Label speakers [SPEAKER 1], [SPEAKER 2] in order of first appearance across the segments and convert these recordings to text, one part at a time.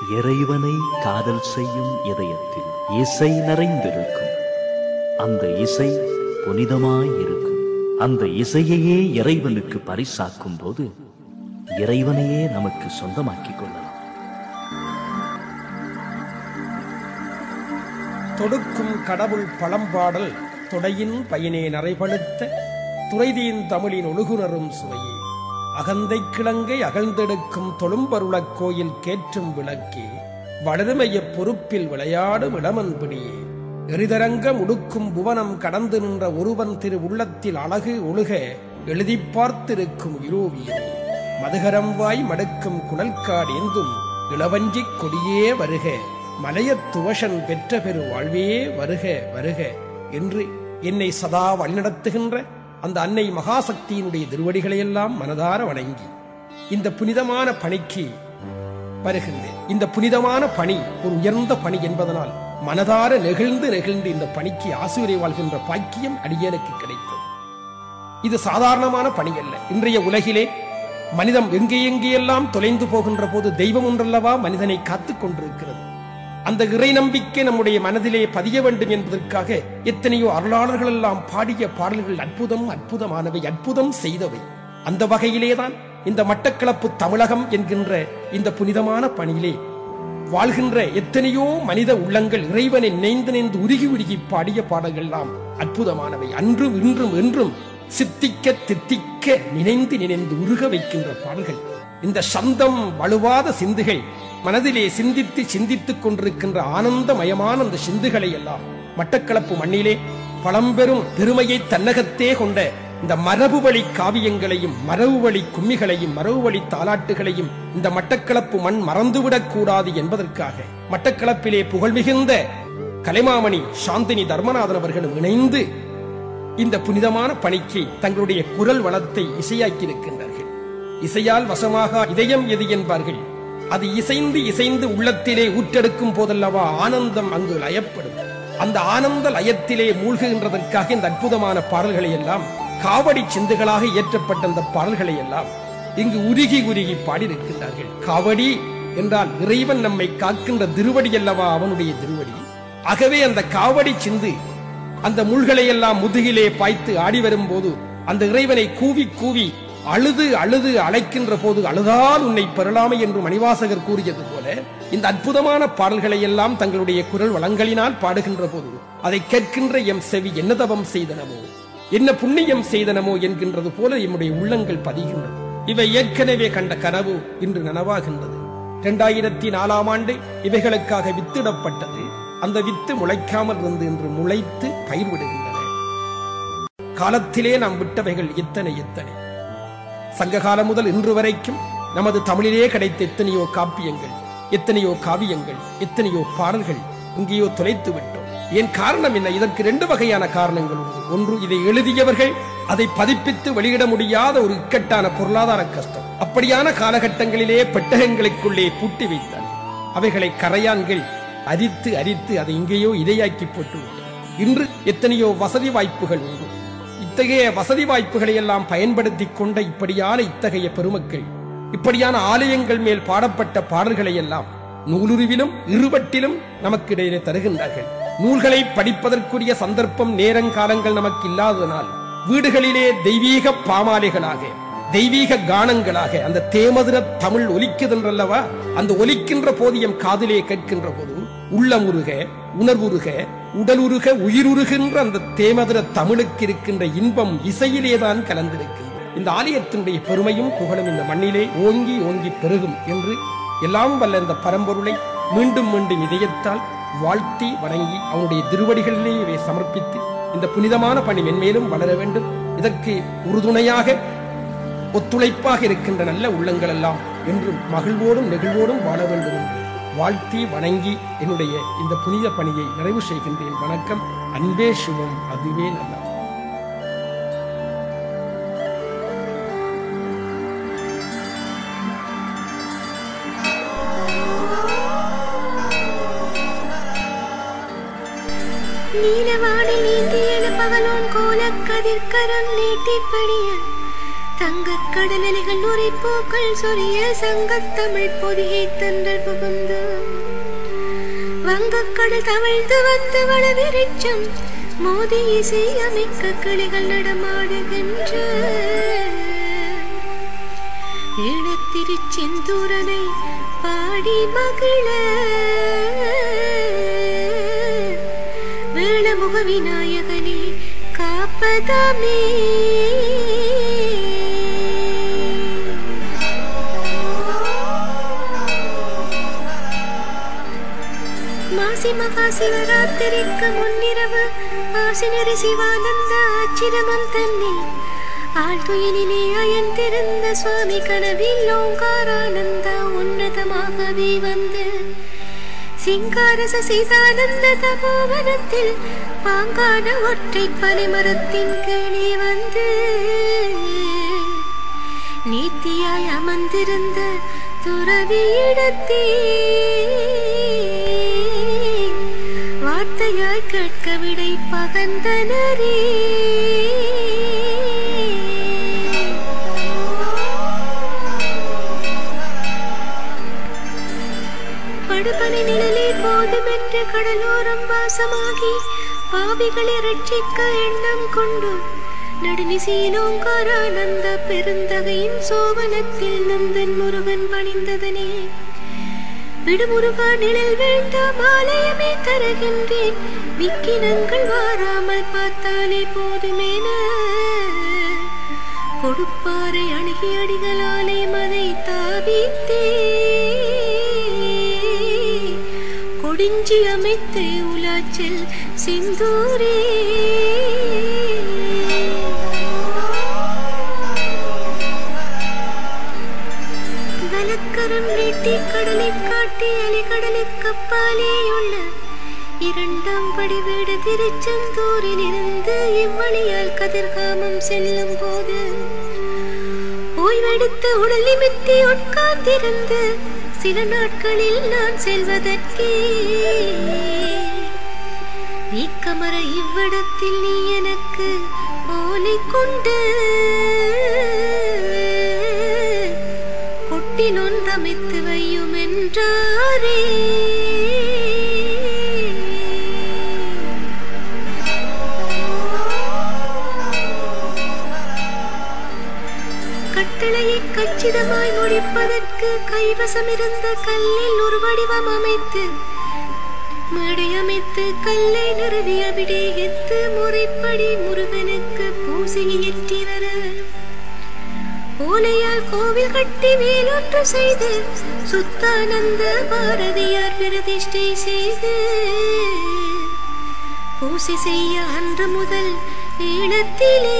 [SPEAKER 1] இறைவனை காதல் செய்யும் இதயத்தில் இசை நிறைந்திருக்கும் அந்த இசை புனிதமாயிருக்கும் அந்த இசையையே இறைவனுக்கு பரிசாக்கும் போது இறைவனையே நமக்கு சொந்தமாக்கிக் கொள்ளலாம்
[SPEAKER 2] தொடுக்கும் கடவுள் பழம்பாடல் தொடையின் பயனே நரைபழுத்த துறைதீன் தமிழின் ஒழுகுணரும் சுவையே அகந்தை கிழங்கை அகழ்ந்தெடுக்கும் தொழும்பருளக் கோயில் கேற்றும் விளக்கே வளருமைய பொறுப்பில் விளையாடும் இளமன்பிடியே எரிதரங்க முடுக்கும் புவனம் கடந்து நின்ற ஒருவன் திரு உள்ளத்தில் அழகு ஒழுக எழுதிப் பார்த்திருக்கும் இரோவியமே மதுகரம் வாய் மடுக்கும் குழல்காடேந்தும் இளவஞ்சிக் கொடியே வருக மலையத் துவஷன் பெற்ற பெரு வாழ்வே வருக வருக என்று என்னை சதா வழிநடத்துகின்ற அந்த அன்னை மகாசக்தியினுடைய திருவடிகளையெல்லாம் மனதார வணங்கி இந்த புனிதமான பணிக்கு வருகின்றேன் இந்த புனிதமான பணி ஒரு உயர்ந்த பணி என்பதனால் மனதார நெகிழ்ந்து நெகிழ்ந்து இந்த பணிக்கு ஆசிரியரை வாழ்கின்ற பாக்கியம் அடியனுக்கு கிடைத்தது இது சாதாரணமான பணி அல்ல இன்றைய உலகிலே மனிதம் எங்கே எங்கேயெல்லாம் தொலைந்து போகின்ற போது தெய்வம் ஒன்றல்லவா மனிதனை காத்துக் கொண்டிருக்கிறது அந்த இறை நம்பிக்கை நம்முடைய மனதிலே பதிய வேண்டும் என்பதற்காக எத்தனையோ அருளாளர்கள் எல்லாம் பாடிய பாடல்கள் அற்புதம் அற்புதமானவை அற்புதம் செய்தவை அந்த வகையிலேதான் இந்த மட்டக்களப்பு தமிழகம் என்கின்ற இந்த புனிதமான பணியிலே வாழ்கின்ற எத்தனையோ மனித உள்ளங்கள் இறைவனை நினைந்து நினைந்து உருகி உருகி பாடிய பாடல்கள் எல்லாம் அற்புதமானவை அன்றும் இன்றும் என்றும் சித்திக்க தித்திக்க நினைந்து நினைந்து உருக வைக்கின்ற பாடல்கள் இந்த சந்தம் வலுவாத சிந்துகள் மனதிலே சிந்தித்து சிந்தித்துக் கொண்டிருக்கின்ற ஆனந்தமயமான அந்த சிந்துகளை எல்லாம் மட்டக்களப்பு மண்ணிலே பழம்பெரும் பெருமையை தன்னகத்தே கொண்ட இந்த மரபு வழி காவியங்களையும் மரபு வழி கும்மிகளையும் மரபு வழி தாலாட்டுகளையும் இந்த மட்டக்களப்பு மண் மறந்துவிடக் கூடாது என்பதற்காக மட்டக்களப்பிலே புகழ்மிகுந்த கலைமாமணி சாந்தினி தர்மநாதன் அவர்களும் இணைந்து இந்த புனிதமான பணிக்கு தங்களுடைய குரல் வளத்தை இசையாக்கி இருக்கின்றார்கள் இசையால் வசமாக இதயம் எது என்பார்கள் அது இசைந்து இசைந்து உள்ளத்திலே ஊற்றெடுக்கும் போதல்லவா ஆனந்தம் அங்கு லயப்படும் அந்த ஆனந்த லயத்திலே மூழ்குகின்றதற்காக இந்த அற்புதமான பாடல்களை எல்லாம் காவடி சிந்துகளாக இயற்றப்பட்ட அந்த பாடல்களை எல்லாம் இங்கு உருகி உருகி பாடியிருக்கின்றார்கள் காவடி என்றால் இறைவன் நம்மை காக்கின்ற திருவடி அல்லவா அவனுடைய திருவடி ஆகவே அந்த காவடி சிந்து அந்த முள்களை எல்லாம் முதுகிலே பாய்த்து ஆடி வரும்போது அந்த இறைவனை கூவி கூவி அழுது அழுது அழைக்கின்ற போது அழுதால் உன்னை பெறலாமை என்று மணிவாசகர் கூறியது போல இந்த அற்புதமான பாடல்களை எல்லாம் தங்களுடைய குரல் வளங்களினால் பாடுகின்ற போது அதை கேட்கின்ற எம் செவி என்ன தவம் செய்தனமோ என்ன புண்ணியம் செய்தனமோ என்கின்றது போல எம்முடைய உள்ளங்கள் பதிகின்றது இவை ஏற்கனவே கண்ட கனவு இன்று நனவாகின்றது இரண்டாயிரத்தி நாலாம் ஆண்டு இவைகளுக்காக வித்திடப்பட்டது அந்த வித்து முளைக்காமல் இருந்து இன்று முளைத்து பயிர் விடுகின்றன காலத்திலே நாம் விட்டவைகள் எத்தனை எத்தனை சங்ககாலம் முதல் இன்று வரைக்கும் நமது தமிழிலே கிடைத்த எத்தனையோ காப்பியங்கள் எத்தனையோ காவியங்கள் எத்தனையோ பாடல்கள் இங்கேயோ தொலைத்து விட்டோம் ஏன் காரணம் என்ன இதற்கு ரெண்டு வகையான காரணங்கள் உண்டு ஒன்று இதை எழுதியவர்கள் அதை பதிப்பித்து வெளியிட முடியாத ஒரு இக்கட்டான பொருளாதார கஷ்டம் அப்படியான காலகட்டங்களிலே பெட்டகங்களுக்குள்ளே பூட்டி வைத்தார் அவைகளை கரையான்கள் அரித்து அரித்து அதை இங்கேயோ இதையாக்கி போட்டு விட்டன. இன்று எத்தனையோ வசதி வாய்ப்புகள் உண்டு இத்தகைய வசதி வாய்ப்புகளை எல்லாம் பயன்படுத்திக் கொண்ட இப்படியான இத்தகைய பெருமக்கள் இப்படியான ஆலயங்கள் மேல் பாடப்பட்ட பாடல்களை எல்லாம் நூலுருவிலும் இருவட்டிலும் நமக்கு இடையிலே தருகின்றார்கள் நூல்களை படிப்பதற்குரிய சந்தர்ப்பம் நேரங்காலங்கள் நமக்கு இல்லாததனால் வீடுகளிலே தெய்வீக பாமாலைகளாக தெய்வீக கானங்களாக அந்த தேமதுர தமிழ் ஒலிக்குதென்றல்லவா அந்த ஒலிக்கின்ற போது எம் காதிலே கேட்கின்ற போது உள்ளமுருக உணர்வுருக உடலுருக உயிருருகின்ற அந்த தேமதுர தமிழுக்கு இருக்கின்ற இன்பம் இசையிலேதான் கலந்திருக்கின்றது இந்த ஆலயத்தினுடைய பெருமையும் புகழும் இந்த மண்ணிலே ஓங்கி ஓங்கி பெருகும் என்று எல்லாம் வல்ல இந்த பரம்பொருளை மீண்டும் மீண்டும் இதயத்தால் வாழ்த்தி வணங்கி அவனுடைய திருவடிகளிலே இவை சமர்ப்பித்து இந்த புனிதமான பணி மென்மேலும் வளர வேண்டும் இதற்கு உறுதுணையாக ஒத்துழைப்பாக இருக்கின்ற நல்ல உள்ளங்கள் எல்லாம் என்றும் மகிழ்வோடும் நெகிழ்வோடும் வாழ வேண்டும் என்று வாழ்த்தி வணங்கி என்னுடைய இந்த புனித பணியை நிறைவு செய்கின்றேன் வணக்கம் அன்பே சிவம் அதுவே நல்லது
[SPEAKER 3] நீலவானில் நீந்தி எழுப்பவனோன் கோலக்கதிர்கரம் நீட்டிப்படிய தங்கக் கடலலைகள் நுரைப்பூக்கள் சொரிய சங்கத் தமிழ் பொதிகை தன்றல் புகுந்து வங்கக்கடல் தவழ்ந்து வந்து வளவிருச்சம் மோதி இசை அமைக்க கிளிகள் நடமாடுகின்ற ஈழத்திருச்செந்தூரனை பாடி மகிழ வேளமுக விநாயகனே காப்பதாமே மாசி மகா சிவராத்திரிக்கு முன்னிரவு ஆசினரி சிவானந்த ஆச்சிரமம் தன்னில் ஆழ்துயினிலே அயர்ந்திருந்த சுவாமி கனவில் ஓங்காரானந்த உன்னதமாகவே வந்து சிங்காரச சீதானந்த தபோவனத்தில் பாங்கான ஒற்றை பனைமரத்தின் கீழே வந்து நீத்தியாய் அமர்ந்திருந்த துறவியிடத்தே வார்த்தையாய் கேட்க விடை பகந்தனரே படுபனை நிழலே போதுமென்று கடலோரம் வாசமாகி பாவிகளை ரட்சிக்க எண்ணம் கொண்டு நடுநிசையிலோங்காரானந்த பெருந்தகையின் சோவனத்தில் நந்தன் முருகன் பணிந்ததனே விடுமுருகா நிழல் வேண்டாம் ஆலயமே தருகின்றேன் விக்கினங்கள் வாராமல் பார்த்தாலே போதுமேன கொடுப்பாறை அணுகி அடிகளாலே மதை தாவித்தே கொடிஞ்சி அமைத்தே உலாச்சல் சிந்தூரே வலக்கரம் நீட்டி கடலை காட்டி அலைகடலுக்கு அப்பாலேயுள்ள இரண்டாம் படி வீடு திருச்செந்தூரில் இருந்து இவ்வழியால் கதிர்காமம் செல்லும் போது ஓய்வெடுத்து உடல் நிமித்தி உட்கார்ந்திருந்து சில நாட்களில் நான் செல்வதற்கே நீக்கமர இவ்விடத்தில் நீ எனக்கு ஓலை கொண்டு கொட்டில் ஒன்றமைத்து வையும் என்றாரே கட்டளையை கச்சிதமாய் முடிப்பதற்கு கைவசமிருந்த கல்லில் ஒரு வடிவம் அமைத்து மேடை அமைத்து கல்லை நிறுவிய விடேயத்து முறைப்படி முருகனுக்கு பூசை இயற்றி வர ஓலையால் கோவில் கட்டி வேலொன்று செய்து சுத்தானந்த பாரதியார் பிரதிஷ்டை செய்து பூசை செய்ய அன்று முதல் ஈழத்திலே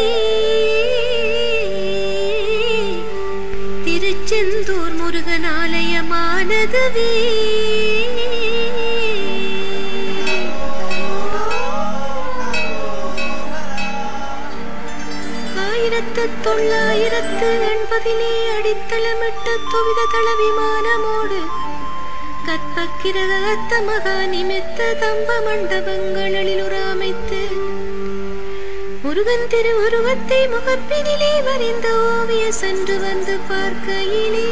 [SPEAKER 3] திருச்செந்தூர் முருகன் ஆலயமானதுவே ஆயிரத்து தொள்ளாயிரத்து எண்பதிலே அடித்தளமிட்ட துவித தள விமானமோடு கற்பக்கிரகத்த மகா நிமித்த தம்ப மண்டபங்களில் ஒரு அமைத்து முருகன் திருவுருவத்தை முகப்பினிலே வரைந்த ஓவிய சென்று வந்து பார்க்கையிலே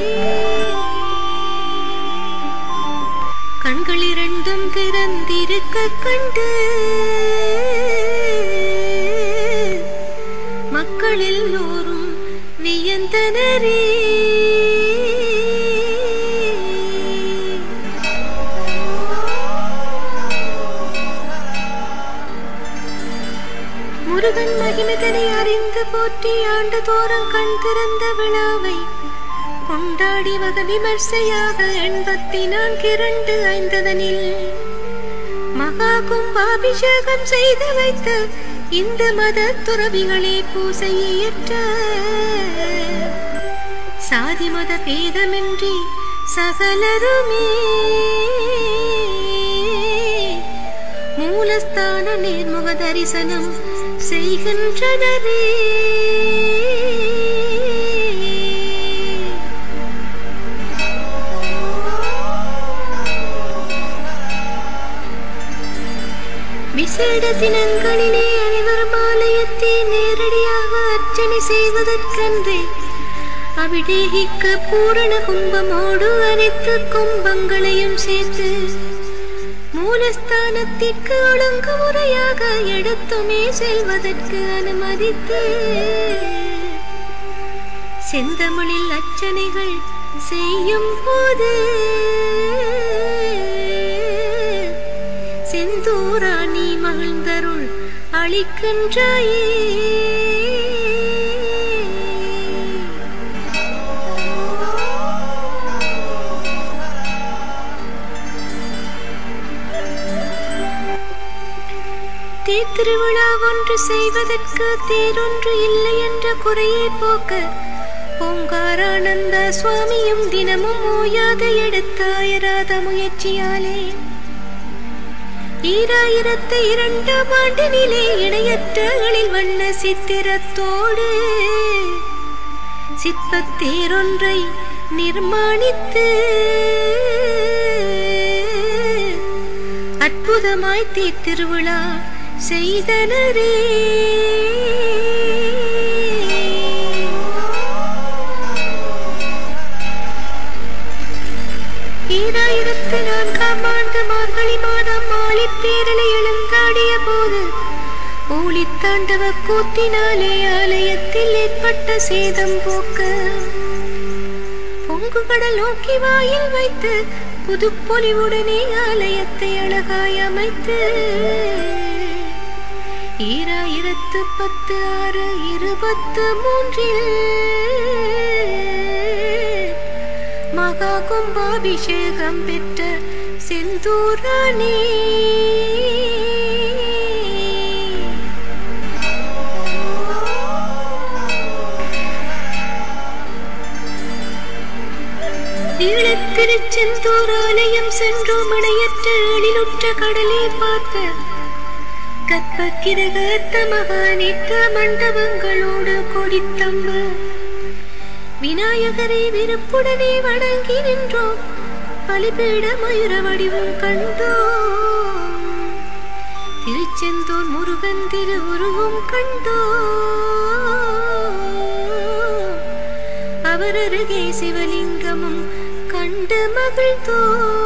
[SPEAKER 3] கண்கள் இரண்டும் திறந்திருக்க கண்டு மக்கள் எல்லோரும் வியந்தனரே முருகன் மகிமிதனை அறிந்து போற்றி ஆண்டுதோறும் கண் திறந்த விழாவை கொண்டாடி வக விமர்சையாக எண்பத்தி நான்கு இரண்டு ஐந்ததனில் மகா கும்பாபிஷேகம் செய்து வைத்த இந்த மத துறவிகளே பூசையேற்ற சாதி மத பேதமின்றி சகலருமே மூலஸ்தான நேர்முக தரிசனம் செய்கின்றனரே விசேட தினங்களிலே அனைவரும் ஆலயத்தை நேரடியாக அர்ச்சனை அர்ச்சனை செய்வதற்கென்றே அபிடேகிக்க பூரண கும்பமோடு அனைத்து கும்பங்களையும் சேர்த்து மூலஸ்தானத்திற்கு ஒழுங்குமுறையாக எடுத்துமே செல்வதற்கு அனுமதித்து செந்தமிழில் அர்ச்சனைகள் செய்யும் போது செந்தூரா நீ மகிழ்ந்தருள் அளிக்கின்றாயே தேர்திருவிழா ஒன்று செய்வதற்கு தேரொன்று இல்லை என்ற குறையை போக்க ஓங்காரானந்த சுவாமியும் தினமும் ஓயாத எடுத்த அயராத முயற்சியாலே ஈராயிரத்து இரண்டாம் ஆண்டினிலே இணையற்றகளில் வண்ண சித்திரத்தோடு சிற்பத்தேரொன்றை நிர்மாணித்து அற்புதமாய் தீத்திருவிழா செய்தனரே ஈராயிரத்து நான்காம் ஆண்டு மார்கழி மாதம் ஆழிப்பேரலை எழுந்தாடிய போது ஊழித்தாண்டவ கூத்தினாலே ஆலயத்தில் ஏற்பட்ட சேதம் போக்க பொங்கு கடல் நோக்கி வாயில் வைத்து புதுப்பொலிவுடனே ஆலயத்தை அழகாய் அமைத்து ஈராயிரத்து பத்து ஆறு இருபத்து மூன்றில் மகா கும்பாபிஷேகம் பெற்ற செந்தூரானே ஈழத்திருச்செந்தூர் ஆலயம் சென்றோம் இணையற்ற எழிலுற்ற கடலை பார்க்க கற்பக்கிரகத்த மகானித்த மண்டபங்களோடு கொடித்தம்ப விநாயகரை விருப்புடனே வணங்கி நின்றோம் பலிபீட மயூர வடிவம் கண்டோம் திருச்செந்தூர் முருகன் திருவுருவம் கண்டோம் அவர் அருகே சிவலிங்கமும் கண்டு மகிழ்ந்தோ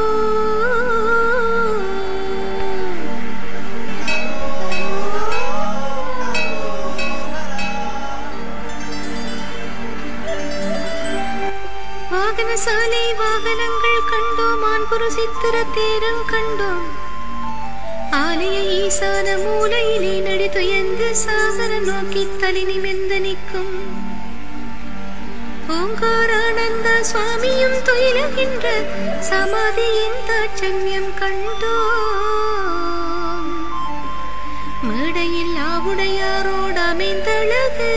[SPEAKER 3] வாகன சாலை வாகனங்கள் கண்டோம் ஆண்புரு சித்திர தேரம் கண்டோம் ஆலய ஈசான மூலையிலே நடிதுயர்ந்து சாகர நோக்கி தலை நிமிர்ந்து நிற்கும் ஓங்காரானந்த சுவாமியும் துயிலுகின்ற சமாதியின் தாட்சண்யம் கண்டோம் மேடையில் ஆவுடையாரோடு அமைந்தழகு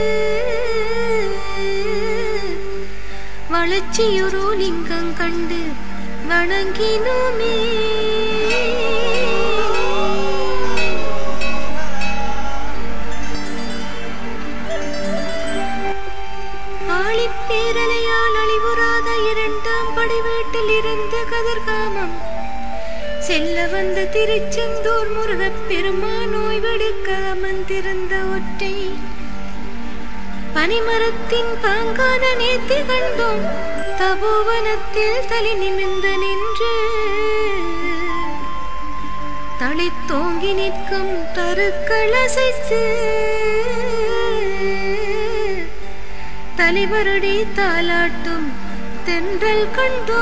[SPEAKER 3] வளர்ச்சியுரோ லிங்கம் கண்டு வணங்கினோமே ஆழிப்பேரலையால் அழிவுறாத இரண்டாம் படை வீட்டில் இருந்த கதிர்காமம் செல்ல வந்த திருச்செந்தூர் முருகப் பெருமான் ஓய்வெடுக்க அமர்ந்திருந்த ஒற்றை பனிமரத்தின் பாங்கான நேர்த்தி கண்டோம் தபோவனத்தில் தலை நிமிர்ந்து நின்று தலை தோங்கி நிற்கும் தருக்களசைத்து தலைவருடைய தாலாட்டும் தென்றல் கண்டோ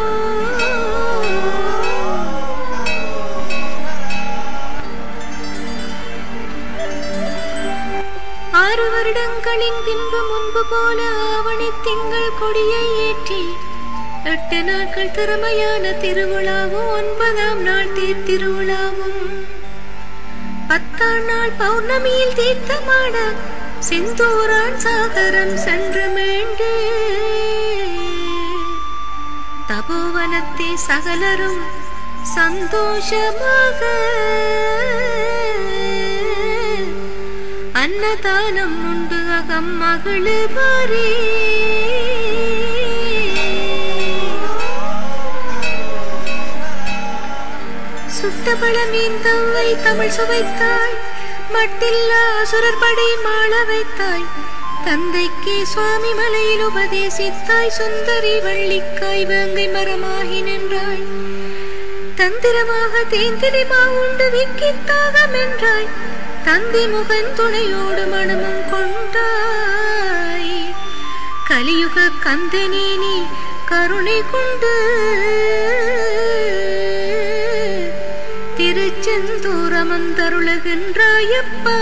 [SPEAKER 3] ஆறு வருடங்களின் பின்பு முன்பு போல ஆவணி திங்கள் கொடியை ஏற்றி எட்டு நாட்கள் திறமையான திருவிழாவும் ஒன்பதாம் நாள் தேர் திருவிழாவும் பத்தாம் நாள் பௌர்ணமியில் தீர்த்தமாட செந்தூரான் சாகரம் சென்று மீண்டு தபோவனத்தை சகலரும் சந்தோஷமாக அன்னதானம் உண்டு அகம் மகிழுவாரே சுட்டபல மீன் தவ்வை தமிழ் சுவைத்தாள் மட்டில்லா அசுரர் படை மாள வைத்தாய் தந்தைக்கு சுவாமி மலையில் உபதேசித்தாய் சுந்தரி வள்ளிக்காய் வேங்கை மரமாகி நின்றாய் தந்திரமாக தேந்திரிமா உண்டு விக்கித்தாகம் என்றாய் தந்தி முகன் துணையோடு மனமும் கொண்டாய் கலியுக கந்தனே நீ கருணை கொண்டு திருச்செந்தூரமந்தருளுகின்றாயப்பா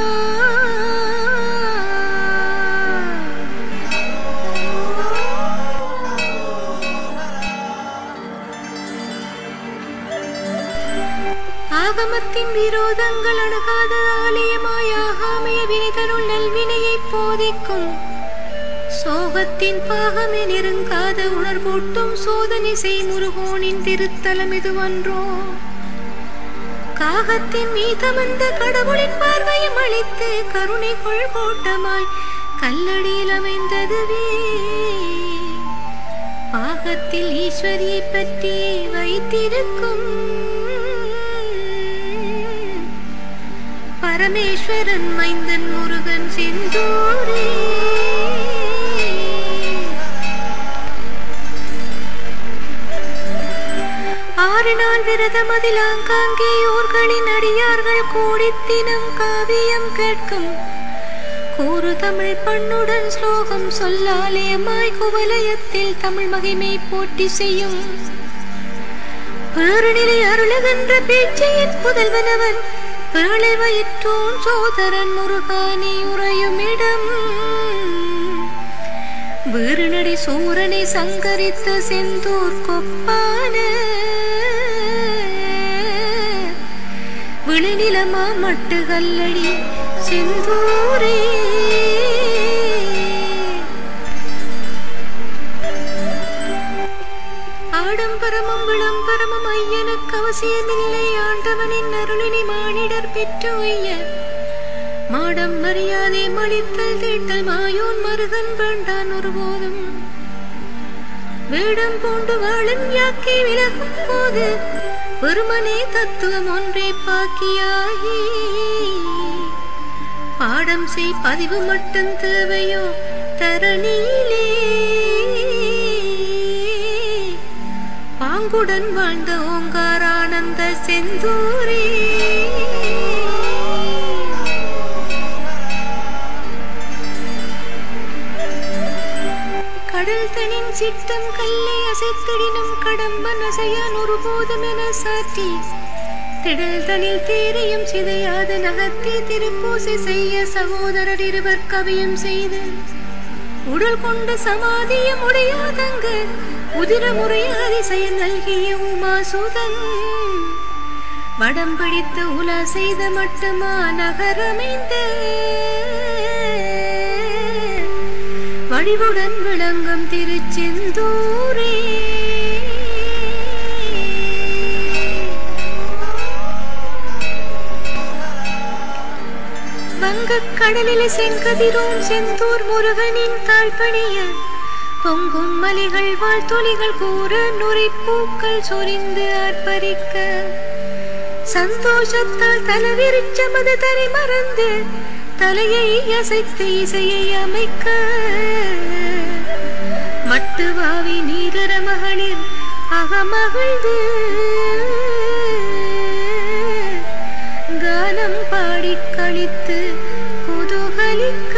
[SPEAKER 3] ஆகமத்தின் விரோதங்கள் அணுகாத ஆலயமாய் ஆகாமைய வினைதருள் நல்வினையை போதிக்கும் சோகத்தின் பாகமே நெருங்காத உணர்வூட்டும் சோதனை செய் முருகோனின் திருத்தலம் இதுவன்றோ காகத்தின் மீதமந்த கடவுளின் பார்வையும் அளித்து கருணை கொள்கோட்டமாய் கல்லடியில் அமைந்ததுவே பாகத்தில் ஈஸ்வரியை பற்றி வைத்திருக்கும் பரமேஸ்வரன் மைந்தன் முருகன் செந்தூரே ஆறு நாள் விரதம் அதில் ஆங்காங்கே ஊர்களின் அடியார்கள் கூடித்தினம் காவியம் கேட்கும் கூறு தமிழ் பண்ணுடன் ஸ்லோகம் சொல்லாலயமாய் குவலயத்தில் தமிழ் மகிமை போட்டி செய்யும் பேருநிலை அருளுகின்ற பேச்சையின் புதல்வனவன் பேழை வயிற்றோன் சோதரன் முருகானி உறையும் இடம் வீறுநடை சூரனை சங்கரித்த செந்தூர் கொப்பான விழிநிலமா மட்டு கல்லடி செந்தூரே ஆடம்பரமும் விளம்பரமும் ஐயனுக்கு அவசியமில்லை ஆண்டவனின் அருளினை மானிடர் பெற்று உய்ய மாடம் மரியாதை மளித்தல் தீட்டல் மாயோன் மருகன் வேண்டான் ஒருபோதும் வேடம் பூண்டு வாழும் யாக்கை விலகும் போது வெறுமனே தத்துவம் ஒன்றே பாக்கியாகி பாடம் செய் பதிவு மட்டும் தேவையோ தரணியிலே பாங்குடன் வாழ்ந்த ஓங்காரானந்த செந்தூரே கடல் தனின் சிட்டம் கல்லை அசைத்திடினும் கடம்பன் அசையான் ஒருபோதும் என சாற்றி திடல் தனில் தேரையும் சிதையாத நகர்த்தி திருப்பூசை செய்ய சகோதரர் இருவர் கவியும் செய்து உடல் கொண்ட சமாதியம் உடையாதங்க உதிர முறையாதி செயல் நல்கிய உமாசுதன் வடம் பிடித்து உலா செய்த மட்டுமா நகரமைந்த வடிவுடன் விளங்கும் திருச்செந்தூரே வங்கக் கடலில் செங்கதிரோன் செந்தூர் முருகனின் தாழ்பணிய பொங்கும் மலைகள் வாழ்த்தொலிகள் கூற நுரைப்பூக்கள் சொரிந்து ஆர்ப்பரிக்க சந்தோஷத்தால் தலவிரிச்சமது தரை மறந்து தலையை அசைத்து இசையை அமைக்க மட்டு வாவி நீரர மகளிர் அகமகிழ்ந்து கானம் பாடிக் கழித்து குதூகலிக்க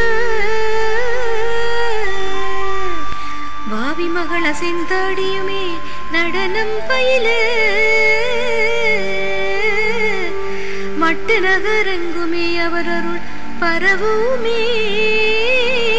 [SPEAKER 3] வாவி மகள் அசைந்தாடியுமே நடனம் பயில மட்டு நகரெங்குமே அவர் அருள் பரவுமே